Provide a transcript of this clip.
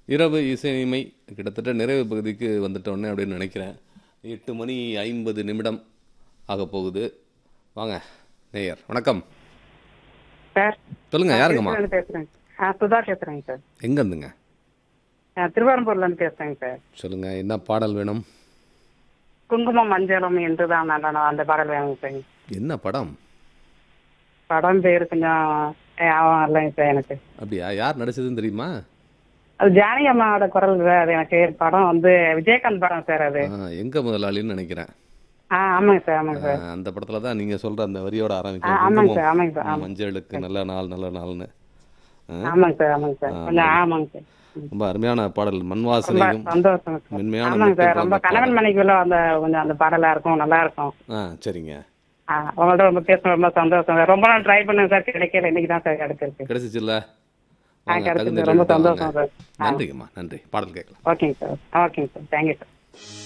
இரவு இசைமை கிட்டத்தட்ட நிறைவு பகுதிக்கு வந்துட்டோன்னே அப்படின்னு நினைக்கிறேன் எட்டு மணி ஐம்பது நிமிடம் ஆக போகுது வாங்க நேயர் வணக்கம் சார் சொல்லுங்க யாருங்கம்மா திருச்சியில இருந்து பேசுறேங்க ஆ சுதா பேசுறேங்க சார் எங்க இருந்துங்க ஆ, திருவாரூர்ல இருந்து பேசுறேங்க சார் சொல்லுங்க என்ன பாடல் வேணும் குங்குமம் மஞ்சளும் என்றுதான் நல்ல அந்த பாடல் வேணுங்க சார் என்ன படம் படம் பேர் கொஞ்சம் ஏ, ஆவம் இல்லைங்க சார் எனக்கு அப்படியா யார் நடிச்சதுன்னு தெரியுமா அது ஜானகி அம்மாவோட குரல் சார் அது எனக்கு படம் வந்து விஜயகாந்த் படம் சார் அது ஆ, எங்க முதலாளின்னு நினைக்கிறேன் ஆ ஆமாங்க சார் ஆமாங்க சார் ஆ, அந்த படத்துல தான் நீங்க சொல்ற அந்த வரியோட ஆ, ஆரம்பிக்கும் ஆமாங்க சார் ஆமாங்க சார் குங்குமம், மஞ்சளுக்கு நல்ல நாள் நல்ல நாள்னு ஆ, ஆமாங்க சார் ஆமாங்க சார் கொஞ்சம் ஆமாங்க சார் ரொம்ப அருமையான பாடல் ரொம்ப மண்வாசனையும் சந்தோஷம் சார் மென்மையான ஆமாங்க சார் மெட்டுன்ற ரொம்ப அந்த கணவன் மனைக்குள்ள அந்த கொஞ்சம் அந்த பாடலா இருக்கும் நல்லா இருக்கும் ஆ சரிங்க ஆ உங்கள்ட்ட ரொம்ப பேச ரொம்ப சந்தோஷம் சார் ரொம்ப நாள் ட்ரை பண்ணுங்க சார் கிடைக்கல இன்னைக்கு தான் சார் கிடைச்சிருக்கு கிடைச்சிச்சுல்ல ஆ வாங்க, கிடைச்சிருக்கு தகுந்த ரொம்ப இடத்துக்கு சந்தோஷம் வாங்க. சார் ஆ நன்றிங்கம்மா நன்றி பாடல் கேட்கலாம் ஓகேங்க சார் ஓகேங்க சார் தேங்க்யூ சார்